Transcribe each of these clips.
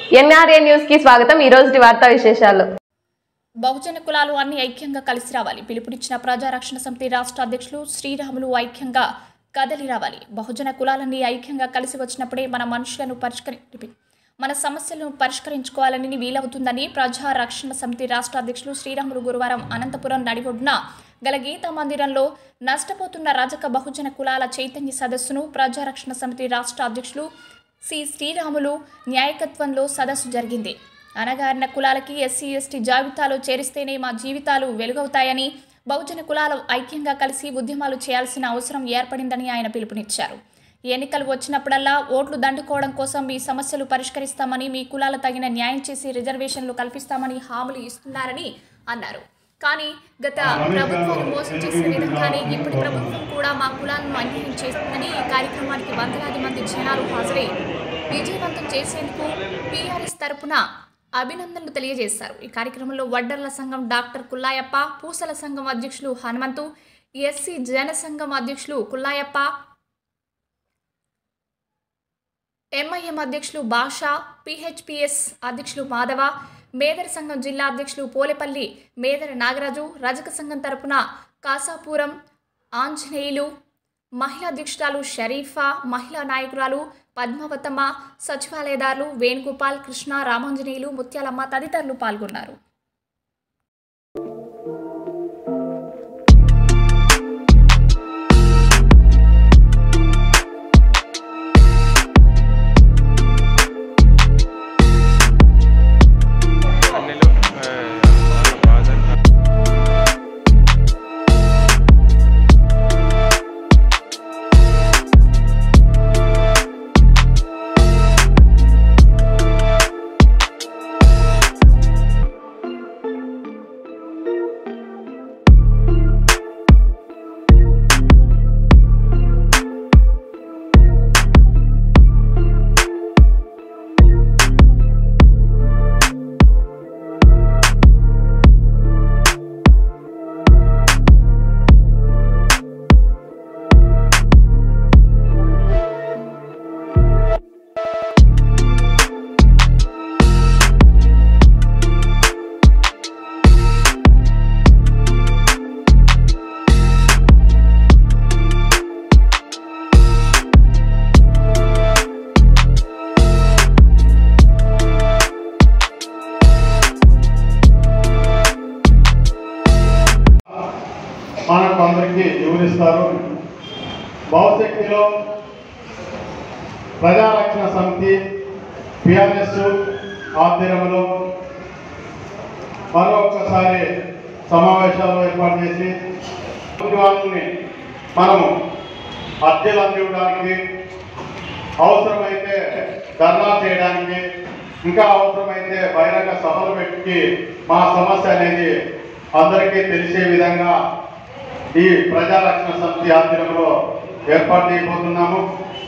NRA news కి స్వాగతం ఈ రోజు వార్తా విశేషాలు బహుజన కులాలు అన్ని ఐక్యంగా కలిసి రావాలి పిలుపునిచ్చిన ప్రజారక్షణ సమితి రాష్ట్ర అధ్యక్షులు శ్రీరాములు ఐక్యంగా కదలి రావాలి బహుజన కులాలన్నీ ఐక్యంగా కలిసి వచ్చినప్పుడే మన మనుషులను పరిష్కరి మన సమస్యలను పరిష్కరించుకోవాలని వీలవుతుందని ప్రజా రక్షణ సమితి రాష్ట్ర అధ్యక్షులు శ్రీరాములు గురువారం అనంతపురం నడిబొడ్డున గల గీతా మందిరంలో నష్టపోతున్న రజక బహుజన కులాల చైతన్య సదస్సును ప్రజారక్షణ సమితి రాష్ట్ర అధ్యక్షులు సి శ్రీరాములు న్యాయకత్వంలో సదస్సు జరిగింది అనగారిన కులాలకి ఎస్సీ ఎస్టీ జాబితాలో చేరిస్తేనే మా జీవితాలు వెలుగవుతాయని బహుజన కులాలు ఐక్యంగా కలిసి ఉద్యమాలు చేయాల్సిన అవసరం ఏర్పడిందని ఆయన పిలుపునిచ్చారు ఎన్నికలు వచ్చినప్పుడల్లా ఓట్లు దండుకోవడం కోసం మీ సమస్యలు పరిష్కరిస్తామని మీ కులాల తగిన న్యాయం చేసి రిజర్వేషన్లు కల్పిస్తామని హామీలు ఇస్తున్నారని అన్నారు కానీ గత ప్రభుత్వాలు మోసం చేసిన విధంగానే ఇప్పటి ప్రభుత్వం కూడా మా కులాలను అన్యాయం చేస్తుందని ఈ కార్యక్రమానికి వందలాది మంది జనాలు హాజరై విజయవంతం చేసేందుకు పీఆర్ఎస్ తరపున అభినందనలు తెలియజేశారు ఈ కార్యక్రమంలో వడ్డర్ల సంఘం డాక్టర్ కుల్లాయప్ప పూసల సంఘం అధ్యక్షులు హనుమంతు ఎస్సీ జన సంఘం అధ్యక్షులు కుల్లాయప్ప ఎంఐఎం అధ్యక్షులు భాషా పిహెచ్పిఎస్ అధ్యక్షులు మాధవ మేదర సంఘం జిల్లా అధ్యక్షులు పోలేపల్లి మేదర నాగరాజు రజక సంఘం తరపున కాసాపురం ఆంజనేయులు మహిళా అధ్యక్షురాలు షరీఫా మహిళా నాయకురాలు పద్మావతమ్మ సచివాలయదారులు వేణుగోపాల్ కృష్ణ రామాంజనేయులు ముత్యాలమ్మ తదితరులు పాల్గొన్నారు అన్నీలు ఆ, వాళ్ళ బాధ మనకు అందరికీ వివరిస్తారు భవిష్యత్తులో ప్రజారక్షణ సమితి పిఆర్ఎస్ ఆధ్వర్యంలో మరొకసారి సమావేశాలు ఏర్పాటు చేసి వాళ్ళని మనము అద్దెలు అందివ్వడానికి అవసరమైతే ధర్నా చేయడానికి ఇంకా అవసరమైతే బహిరంగ సభలు పెట్టి మా సమస్య అనేది అందరికీ తెలిసే విధంగా ఈ ప్రజారక్షణ సమితి ఆధ్వర్యంలో ఏర్పాటు చేయబోతున్నాము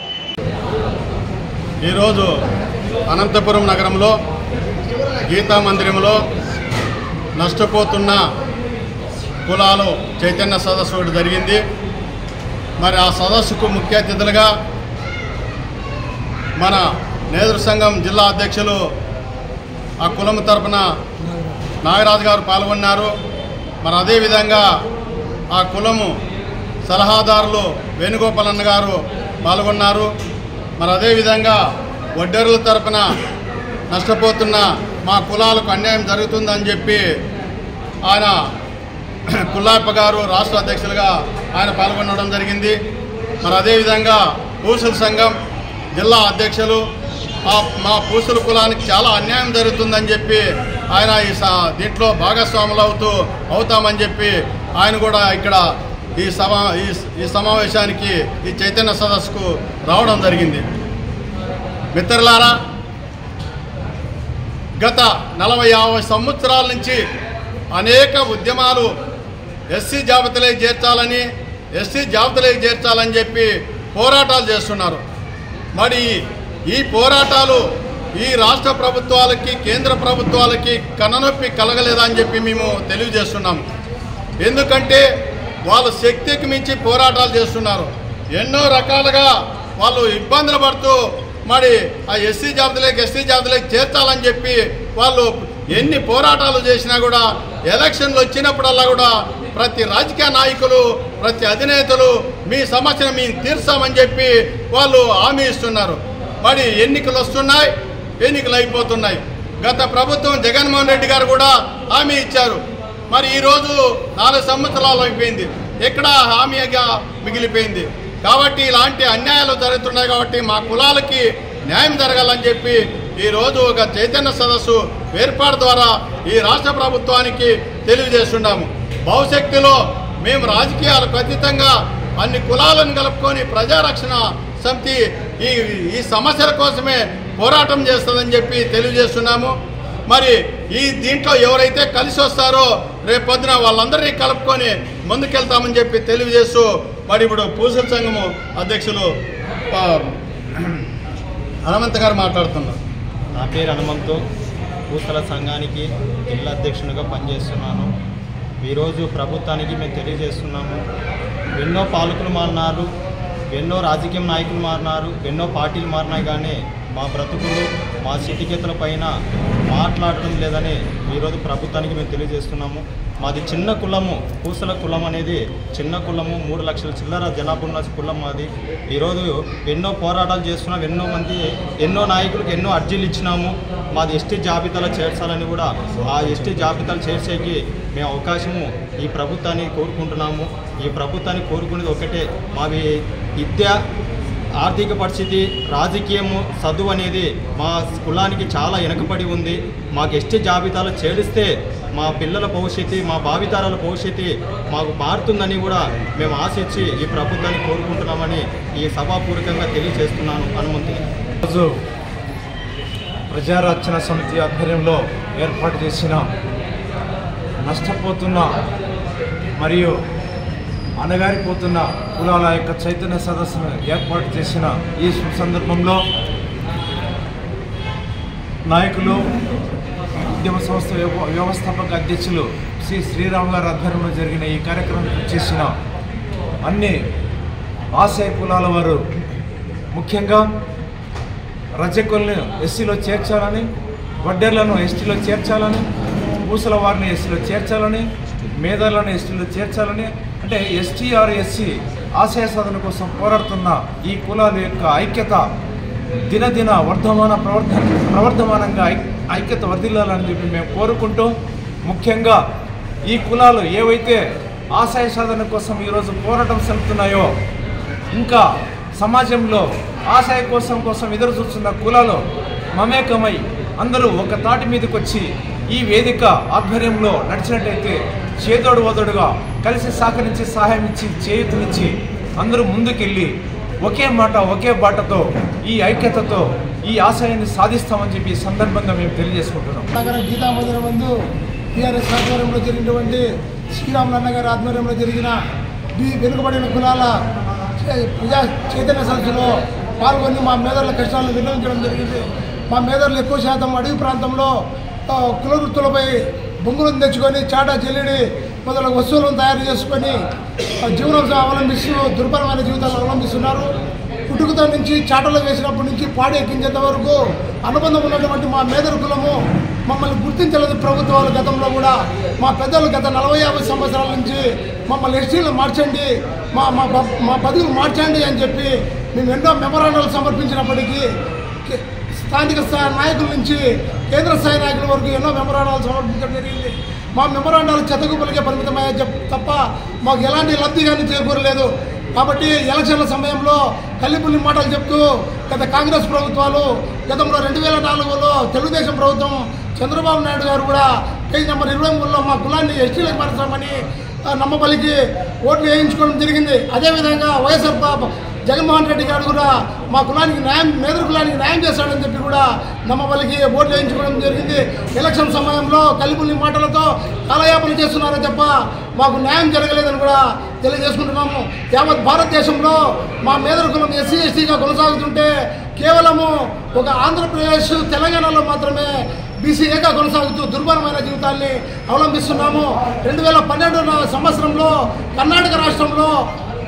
ఈరోజు అనంతపురం నగరంలో గీతా మందిరంలో నష్టపోతున్న కులాలు చైతన్య సదస్సు ఒకటి జరిగింది మరి ఆ సదస్సుకు ముఖ్య అతిథులుగా మన నేతృ సంఘం జిల్లా అధ్యక్షులు ఆ కులం తరపున నాగరాజు గారు పాల్గొన్నారు మరి అదేవిధంగా ఆ కులము సలహాదారులు వేణుగోపాలన్న గారు పాల్గొన్నారు మరి అదేవిధంగా వడ్డెరుల తరపున నష్టపోతున్న మా కులాలకు అన్యాయం జరుగుతుందని చెప్పి ఆయన కుల్లాయప్ప గారు రాష్ట్ర అధ్యక్షులుగా ఆయన పాల్గొనడం జరిగింది మరి అదేవిధంగా పూసల సంఘం జిల్లా అధ్యక్షులు ఆ మా పూసల కులానికి చాలా అన్యాయం జరుగుతుందని చెప్పి ఆయన ఈ స- దీంట్లో భాగస్వాములు అవుతూ అవుతామని చెప్పి ఆయన కూడా ఇక్కడ ఈ సభ ఈ ఈ సమావేశానికి ఈ చైతన్య సదస్సుకు రావడం జరిగింది మిత్రులారా గత నలభై యాభై సంవత్సరాల నుంచి అనేక ఉద్యమాలు ఎస్సీ జాబితాలోకి చేర్చాలని ఎస్సీ జాబితాలోకి చేర్చాలని చెప్పి పోరాటాలు చేస్తున్నారు మరి ఈ పోరాటాలు ఈ రాష్ట్ర ప్రభుత్వాలకి కేంద్ర ప్రభుత్వాలకి కన్ననొప్పి కలగలేదని చెప్పి మేము తెలియజేస్తున్నాం ఎందుకంటే వాళ్ళు శక్తికి మించి పోరాటాలు చేస్తున్నారు ఎన్నో రకాలుగా వాళ్ళు ఇబ్బందులు పడుతూ మరి ఆ ఎస్సీ జాబితాలోకి ఎస్టీ జాబితాలోకి చేర్చాలని చెప్పి వాళ్ళు ఎన్ని పోరాటాలు చేసినా కూడా ఎలక్షన్లు వచ్చినప్పుడల్లా కూడా ప్రతి రాజకీయ నాయకులు ప్రతి అధినేతలు మీ సమస్యను మేము తీర్చామని చెప్పి వాళ్ళు హామీ ఇస్తున్నారు మరి ఎన్నికలు వస్తున్నాయి ఎన్నికలు అయిపోతున్నాయి గత ప్రభుత్వం జగన్మోహన్ రెడ్డి గారు కూడా హామీ ఇచ్చారు మరి ఈరోజు నాలుగు సంవత్సరాలు అయిపోయింది ఎక్కడ హామీగా మిగిలిపోయింది కాబట్టి ఇలాంటి అన్యాయాలు జరుగుతున్నాయి కాబట్టి మా కులాలకి న్యాయం జరగాలని చెప్పి ఈరోజు ఒక చైతన్య సదస్సు ఏర్పాటు ద్వారా ఈ రాష్ట్ర ప్రభుత్వానికి తెలియజేస్తున్నాము భవిష్యత్తులో మేము రాజకీయాలకు అతీతంగా అన్ని కులాలను కలుపుకొని ప్రజారక్షణ సమితి ఈ ఈ సమస్యల కోసమే పోరాటం చేస్తుందని చెప్పి తెలియజేస్తున్నాము మరి ఈ దీంట్లో ఎవరైతే కలిసి వస్తారో రేపు పొద్దున వాళ్ళందరినీ కలుపుకొని ముందుకెళ్తామని చెప్పి తెలియజేస్తూ మరి ఇప్పుడు పూసల సంఘము అధ్యక్షులు ఆ, హనుమంత్ గారు మాట్లాడుతున్నారు నా పేరు హనుమంతు పూసల సంఘానికి జిల్లా అధ్యక్షునిగా పనిచేస్తున్నాను ఈరోజు ప్రభుత్వానికి మేము తెలియజేస్తున్నాము ఎన్నో పాలకులు మారినారు ఎన్నో రాజకీయ నాయకులు మారినారు ఎన్నో పార్టీలు మారినాయి కానీ మా బ్రతుకులు మా స్థితిగతుల పైన మాట్లాడటం లేదని ఈరోజు ప్రభుత్వానికి మేము తెలియజేస్తున్నాము మాది చిన్న కులము పూసల కులం అనేది చిన్న కులము మూడు లక్షల చిల్లర జనాభా ఉన్న కులం మాది ఈరోజు ఎన్నో పోరాటాలు చేస్తున్నాం ఎన్నో మంది ఎన్నో నాయకులకు ఎన్నో అర్జీలు ఇచ్చినాము మాది ఎస్టీ జాబితాలో చేర్చాలని కూడా ఆ ఎస్టీ జాబితాలు చేర్చేకి మేము అవకాశము ఈ ప్రభుత్వాన్ని కోరుకుంటున్నాము ఈ ప్రభుత్వాన్ని కోరుకునేది ఒకటే మావి విద్య ఆర్థిక పరిస్థితి రాజకీయము చదువు అనేది మా కులానికి చాలా వెనుకబడి ఉంది మాకు ఎస్టీ జాబితాలో చేరిస్తే మా పిల్లల భవిష్యత్తు మా భావితరాల భవిష్యత్తు మాకు మారుతుందని కూడా మేము ఆశించి ఈ ప్రభుత్వాన్ని కోరుకుంటున్నామని ఈ సభాపూర్వకంగా తెలియజేస్తున్నాను హనుమంతుని రోజు ప్రజారక్షణ సమితి ఆధ్వర్యంలో ఏర్పాటు చేసిన నష్టపోతున్న మరియు అణగారిపోతున్న కులాల యొక్క చైతన్య సదస్సును ఏర్పాటు చేసిన ఈ శుభ సందర్భంలో నాయకులు ఉద్యమ సంస్థ వ్యవ- వ్యవస్థాపక అధ్యక్షులు శ్రీ శ్రీరామ్ గారి ఆధ్వర్యంలో జరిగిన ఈ కార్యక్రమం చేసిన అన్ని ఆశయ కులాల వారు ముఖ్యంగా రజకుల్ని ఎస్సీలో చేర్చాలని వడ్డేర్లను ఎస్టీలో చేర్చాలని పూసల వారిని ఎస్సీలో చేర్చాలని మేధాలను ఎస్టీలో చేర్చాలని అంటే ఎస్టీ ఆర్ ఎస్సీ ఆశయ సాధన కోసం పోరాడుతున్న ఈ కులాల యొక్క ఐక్యత దినదిన వర్ధమాన ప్రవర్ధ ప్రవర్ధమానంగా ఐ- ఐక్యత వర్ధిల్లాలని చెప్పి మేము కోరుకుంటూ ముఖ్యంగా ఈ కులాలు ఏవైతే ఆశయ సాధన కోసం ఈరోజు పోరాటం సలుపుతున్నాయో ఇంకా సమాజంలో ఆశయ కోసం కోసం ఎదురు చూస్తున్న కులాలు మమేకమై అందరూ ఒక తాటి మీదకి వచ్చి ఈ వేదిక ఆధ్వర్యంలో నడిచినట్టయితే చేదోడు వదోడుగా కలిసి సహకరించి సహాయం ఇచ్చి చేయూతనిచ్చి అందరూ ముందుకెళ్ళి ఒకే మాట ఒకే బాటతో ఈ ఐక్యతతో ఈ ఆశయాన్ని సాధిస్తామని చెప్పి ఈ సందర్భంగా మేము తెలియజేసుకుంటున్నాం నగర గీతా మందిరం ముందు టీఆర్ఎస్ ఆధ్వర్యంలో జరిగినటువంటి శ్రీరాములన్న గారి ఆధ్వర్యంలో జరిగిన ఈ వెనుకబడిన కులాల చే- ప్రజా చైతన్య సదస్సులో పాల్గొని మా మేధర్ల కష్టాలను విన్నవించడం జరిగింది మా మేధర్లు ఎక్కువ శాతం అడవి ప్రాంతంలో ఆ, కుల వృత్తులపై బొంగులను తెచ్చుకొని చాటా చెల్లిడి మొదలగు వస్తువులను తయారు చేసుకొని ఆ, జీవనం అవలంబిస్తూ దుర్భరమైన జీవితాలను అవలంబిస్తున్నారు పుట్టుకతో నుంచి చాటలో వేసినప్పటి నుంచి పాడి ఎక్కించేంత వరకు అనుబంధం ఉన్నటువంటి మా మేదరు కులము మమ్మల్ని గుర్తించలేదు ప్రభుత్వాలు గతంలో కూడా మా పెద్దలు గత నలభై యాభై సంవత్సరాల నుంచి మమ్మల్ని ఎస్టీలు మార్చండి మా మా బ- మా బతుకులు మార్చండి అని చెప్పి మేము ఎన్నో మెమరాండాలు సమర్పించినప్పటికీ కే- స్థానిక స్థాయి నాయకుల నుంచి కేంద్ర స్థాయి నాయకుల వరకు ఎన్నో మెమరాండాలు సమర్పించడం జరిగింది మా మెమరాండాలు చెత్తగుప్పలకే పరిమితమయ్యే చెప్- తప్ప మాకు ఎలాంటి లబ్ధి కానీ చేకూరలేదు కాబట్టి ఎలక్షన్ల సమయంలో కల్లిపుల్లి మాటలు చెప్తూ గత కాంగ్రెస్ ప్రభుత్వాలు గతంలో రెండు వేల నాలుగులో తెలుగుదేశం ప్రభుత్వం చంద్రబాబు నాయుడు గారు కూడా పేజ్ నెంబర్ ఇరవై మూడులో మా కులాన్ని ఎస్టీలకు మార్చామని ఆ, నమ్మబలికి ఓట్లు వేయించుకోవడం జరిగింది అదేవిధంగా వైఎస్ఆర్ పాప జగన్మోహన్ రెడ్డి గారు కూడా మా కులానికి న్యాయం మేదరు కులానికి న్యాయం చేశాడని చెప్పి కూడా నమ్మబలికి ఓట్లు వేయించుకోవడం జరిగింది ఎలక్షన్ సమయంలో కలిపుల్లి మాటలతో కాలయాపన చేస్తున్నారని తప్ప మాకు న్యాయం జరగలేదని కూడా తెలియజేసుకుంటున్నాము యావత్ భారతదేశంలో మా మేదరు కులం ఎస్సీ ఎస్టీగా కొనసాగుతుంటే కేవలము ఒక ఆంధ్రప్రదేశ్ తెలంగాణలో మాత్రమే బీసీఏగా కొనసాగుతూ దుర్భరమైన జీవితాన్ని అవలంబిస్తున్నాము రెండు వేల పన్నెండు సంవత్సరంలో కర్ణాటక రాష్ట్రంలో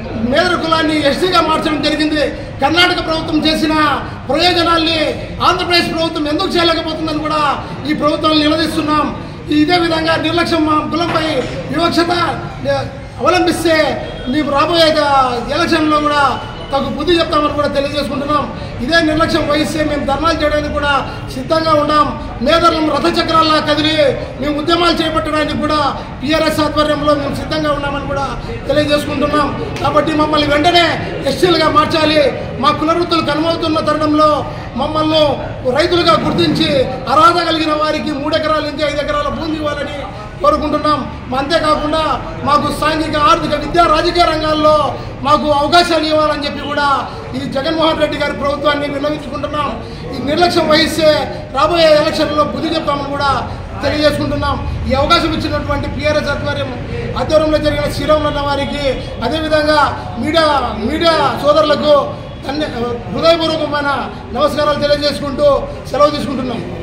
మేదర కులాన్ని ఎస్సీగా మార్చడం జరిగింది కర్ణాటక ప్రభుత్వం చేసిన ప్రయోజనాల్ని ఆంధ్రప్రదేశ్ ప్రభుత్వం ఎందుకు చేయలేకపోతుందని కూడా ఈ ప్రభుత్వాన్ని నిలదీస్తున్నాం ఇదే విధంగా నిర్లక్ష్యం మా కులంపై వివక్షత ఏ, అవలంబిస్తే మేము రాబోయే ఎలక్షన్లో కూడా తగు బుద్ధి చెప్తామని కూడా తెలియజేసుకుంటున్నాం ఇదే నిర్లక్ష్యం వహిస్తే మేము ధర్నాలు చేయడానికి కూడా సిద్ధంగా ఉన్నాం మేధర్లం రథచక్రాల్లా కదిలి మేము ఉద్యమాలు చేపట్టడానికి కూడా పిఆర్ఎస్ ఆధ్వర్యంలో మేము సిద్ధంగా ఉన్నామని కూడా తెలియజేసుకుంటున్నాం కాబట్టి మమ్మల్ని వెంటనే ఎస్సీలుగా మార్చాలి మా కుల వృత్తులు కనుమవుతున్న తరుణంలో మమ్మల్ని రైతులుగా గుర్తించి అర్హత కలిగిన వారికి మూడు ఎకరాల నుంచి ఐదు ఎకరాల భూమి ఇవ్వాలని కోరుకుంటున్నాం అంతేకాకుండా మాకు సాంఘిక ఆర్థిక విద్యా రాజకీయ రంగాల్లో మాకు అవకాశాలు ఇవ్వాలని చెప్పి కూడా ఈ జగన్మోహన్ రెడ్డి గారి ప్రభుత్వాన్ని విన్నవించుకుంటున్నాం ఈ నిర్లక్ష్యం వహిస్తే రాబోయే ఎలక్షన్లో బుద్ధి చెప్తామని కూడా తెలియజేసుకుంటున్నాం ఈ అవకాశం ఇచ్చినటువంటి పిఆర్ఎస్ ఆధ్వర్యం ఆధ్వర్యంలో జరిగిన శ్రీరాములు వారికి అదేవిధంగా మీడియా మీడియా సోదరులకు ధన్య హృదయపూర్వకమైన నమస్కారాలు తెలియజేసుకుంటూ సెలవు తీసుకుంటున్నాం